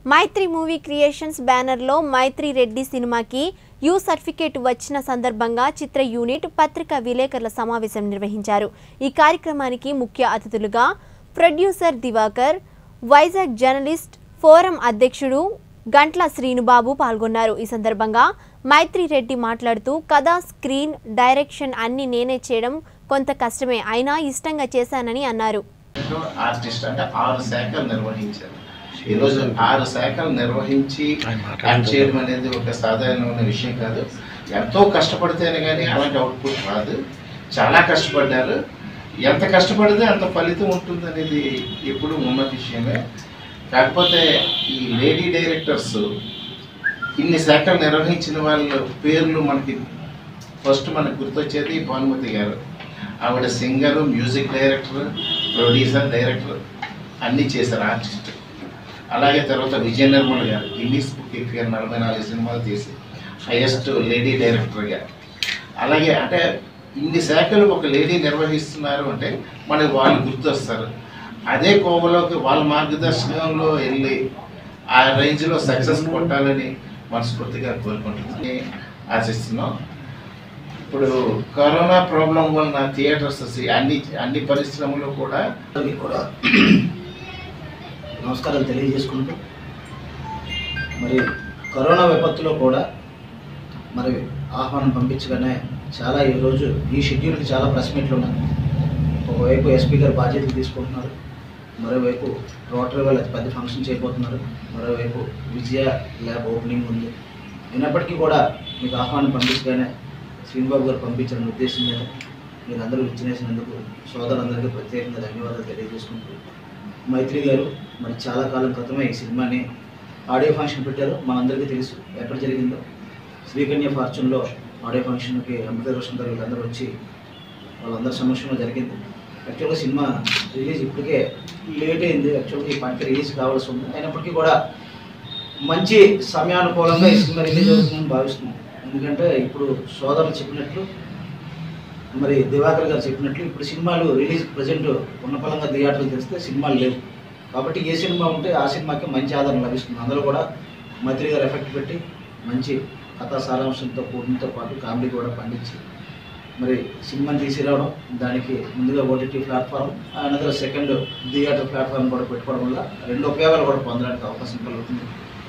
మైత్రి movie creations బ్యానర్లో మైత్రి రెడ్డి సినిమాకి you certificate వచ్చిన సందర్భంగా చిత్ర యూనిట్ పత్రికా విలేకరుల సమావేశం నిర్వహించారు ఈ కార్యక్రమానికి ముఖ్య అతిథులుగా producer Diwakar Vizag journalist forum అధ్యక్షుడు గంట్ల శ్రీనుబాబు పాల్గొన్నారు ఈ సందర్భంగా మైత్రి రెడ్డి మాట్లాడుతూ కథ స్క్రీన్ డైరెక్షన్ అన్ని నేనే చేయడం కొంత కష్టమే అయినా ఇష్టంగా చేశానని అన్నారు ఆర్టిస్ట్ అంటే ఆరు శాఖలు నిర్వహించారు ఈరోజు ఆరు శాఖలు నిర్వహించి యాక్ట్ చేయడం అనేది ఒక సాధారణమైన విషయం కాదు ఎంతో కష్టపడితేనే కానీ అలాంటి అవుట్పుట్ రాదు చాలా కష్టపడ్డారు ఎంత కష్టపడితే అంత ఫలితం ఉంటుంది అనేది ఎప్పుడు ఉన్న విషయమే కాకపోతే ఈ లేడీ డైరెక్టర్స్ ఇన్ని శాఖలు నిర్వహించిన వాళ్ళ పేర్లు మనకి ఫస్ట్ మనకు గుర్తొచ్చేది భానుమతి గారు ఆవిడ singer music director producer director అన్నీ చేశారు ఆర్టిస్ట్ అలాగే తర్వాత విజయ నిర్మల్ గారు గిన్నీస్ బుక్ ఎక్కిగారు నలభై నాలుగు సినిమాలు తీసి హైయెస్ట్ లేడీ డైరెక్టర్గా అలాగే అంటే ఇన్ని శాఖలు ఒక లేడీ నిర్వహిస్తున్నారు అంటే మనకి వాళ్ళు గుర్తొస్తారు అదే కోవలోకి వాళ్ళ మార్గదర్శకంలో వెళ్ళి ఆ రేంజ్లో సక్సెస్ కొట్టాలని మనస్ఫూర్తిగా కోరుకుంటున్నాను ఆశిస్తున్నాం ఇప్పుడు కరోనా ప్రాబ్లం వలన థియేటర్స్ అన్ని అన్ని పరిశ్రమలు కూడా అందరికీ కూడా నమస్కారాలు తెలియజేసుకుంటూ మరి కరోనా విపత్తులో కూడా మరి ఆహ్వానం పంపించగానే చాలా ఈరోజు ఈ షెడ్యూల్కి చాలా ప్రెస్ మీట్లు ఉన్నాయి ఒకవైపు ఎస్పీ గారు బాధ్యతలు తీసుకుంటున్నారు మరోవైపు రోటరీ వాళ్ళు అతి పెద్ద ఫంక్షన్ చేయబోతున్నారు మరోవైపు విజయ ల్యాబ్ ఓపెనింగ్ ఉంది అయినప్పటికీ కూడా మీకు ఆహ్వానం పంపించగానే శ్రీనిబాబు గారు పంపించిన ఉద్దేశం మీద మీరు అందరూ ఇచ్చినేసినందుకు సోదరులందరికీ ప్రత్యేకంగా ధన్యవాదాలు తెలియజేసుకుంటూ మైత్రి గారు మరి చాలా కాలం క్రితమే ఈ సినిమాని ఆడియో ఫంక్షన్ పెట్టారు మనందరికీ తెలుసు ఎక్కడ జరిగిందో శ్రీకన్య ఫార్చ్యూన్లో ఆడియో ఫంక్షన్కి అమృత రోషన్ గారు వీళ్ళందరూ వచ్చి వాళ్ళందరి సమక్షంలో జరిగింది యాక్చువల్గా సినిమా రిలీజ్ ఇప్పటికే లేట్ అయింది యాక్చువల్గా ఈ పాటికి రిలీజ్ కావాల్సి ఉంది అయినప్పటికీ కూడా మంచి సమయానుకూలంగా ఈ సినిమా రిలీజ్ అవుతుందని భావిస్తున్నాం ఎందుకంటే ఇప్పుడు సోదరులు చెప్పినట్లు మరి దివాకర్ గారు చెప్పినట్లు ఇప్పుడు సినిమాలు రిలీజ్ ప్రజెంట్ ఉన్నపలంగా థియేటర్లు తెస్తే సినిమాలు లేవు కాబట్టి ఏ సినిమా ఉంటే ఆ సినిమాకి మంచి ఆదరణ లభిస్తుంది అందులో కూడా మంత్రి గారు ఎఫెక్ట్ పెట్టి మంచి కథా సారాంశంతో కూడినతో పాటు కామెడీ కూడా పండించి మరి సినిమాని తీసుకురావడం దానికి ముందుగా OTT platform another second theatre platform కూడా పెట్టుకోవడం వల్ల రెండు ఉపయోగాలు కూడా పొందడానికి అవకాశం కలుగుతుంది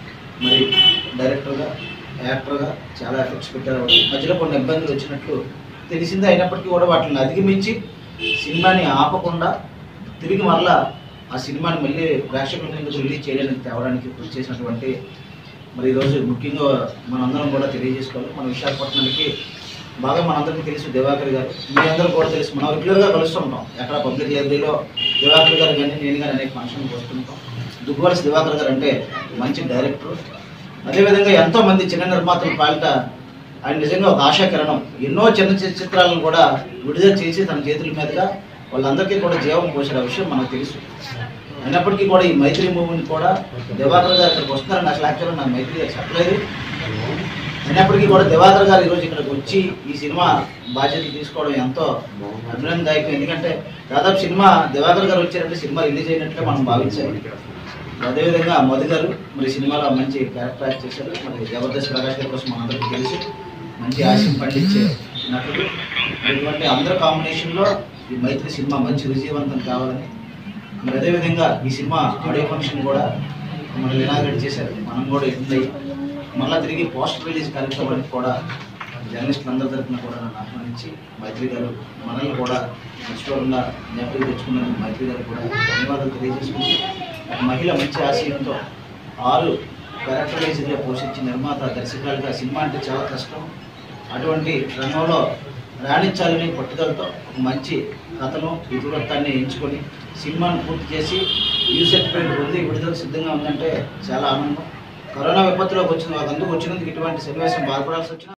మరి డైరెక్టర్గా యాక్టర్గా చాలా ఎఫెక్ట్స్ పెట్టారు మధ్యలో కొన్ని ఇబ్బందులు వచ్చినట్లు తెలిసిందే అయినప్పటికీ కూడా వాటిని అధిగమించి సినిమాని ఆపకుండా తిరిగి మరలా ఆ సినిమాని మళ్ళీ ప్రేక్షకుల ముందుకు రిలీజ్ చేయడానికి తేవడానికి కృషి చేసినటువంటి మరి ఈరోజు ముఖ్యంగా మనందరం కూడా తెలియజేసుకోవాలి మన విశాఖపట్నానికి బాగా మనందరికీ తెలుసు దివాకర్ గారు మీ అందరూ కూడా తెలుసు మనం రెగ్యులర్గా కలుస్తుంటాం ఎక్కడ పబ్లిక్ లైబ్రరీలో దివాకర్ గారు కానీ నేను కానీ అనేక ఫంక్షన్కి వస్తుంటాం దుగ్గువలసి దివాకర్ గారు అంటే మంచి డైరెక్టర్ అదేవిధంగా ఎంతో మంది చిన్న నిర్మాతల పాలిట ఆయన నిజంగా ఒక ఆశాకిరణం ఎన్నో చిన్న చి- చిత్రాలను కూడా విడుదల చేసి తన చేతుల మీదుగా వాళ్ళందరికీ కూడా జీవం పోసిన విషయం మనకు తెలుసు అయినప్పటికీ కూడా ఈ మైత్రి మూవీని కూడా దివాకర్ గారు ఇక్కడికి వస్తున్నారని అసలు యాక్చువల్గా నాకు మైత్రి గారు చెప్పలేదు అయినప్పటికీ కూడా దివాకర్ గారు ఈరోజు ఇక్కడికి వచ్చి ఈ సినిమా బాధ్యతలు తీసుకోవడం ఎంతో అభినందనదాయకం ఎందుకంటే దాదాపు సినిమా దివాకర్ గారు వచ్చారంటే సినిమా రిలీజ్ అయినట్లే మనం భావించాలి అదేవిధంగా మధు గారు మరి సినిమాలో మంచి క్యారెక్టర్ యాక్ట్ చేశారు మరి జబర్దస్త్ ప్రకాష్ గారి కోసం మనందరికీ తెలుసు మంచి ఆశయం పండించే నటుడు ఇటువంటి అందరి కాంబినేషన్లో ఈ మైత్రి సినిమా మంచి విజయవంతం కావాలని మరి అదేవిధంగా ఈ సినిమా ఆడియో ఫంక్షన్ కూడా మనం ఇనాగ్రేట్ చేశారు మనం కూడా అటెండ్ అయ్యి మళ్ళీ తిరిగి పోస్ట్ రిలీజ్ కార్యక్రమానికి కూడా జర్నలిస్టులు అందరి తరఫున కూడా నన్ను ఆహ్వానించి మైత్రి గారు మనల్ని కూడా మర్చిపోకుండా జ్ఞాపకం తెచ్చుకున్నందుకు మైత్రి గారు కూడా ధన్యవాదాలు తెలియజేసుకుంటూ ఒక మహిళ మంచి ఆశయంతో ఆరు క్యారెక్టరైజ్గా పోషించి నిర్మాత దర్శకులుగా సినిమా అంటే చాలా కష్టం అటువంటి రంగంలో రాణించాలని పట్టుదలతో ఒక మంచి కథను ఇతివృత్తాన్ని ఎంచుకొని సినిమాను పూర్తి చేసి యూ సర్టిఫికేట్ పొంది విడుదలకు సిద్ధంగా ఉందంటే చాలా ఆనందం కరోనా విపత్తులోకి వచ్చిన వాళ్ళందరూ వచ్చినందుకు ఇటువంటి సన్నివేశం బాధపడాల్సి వచ్చిన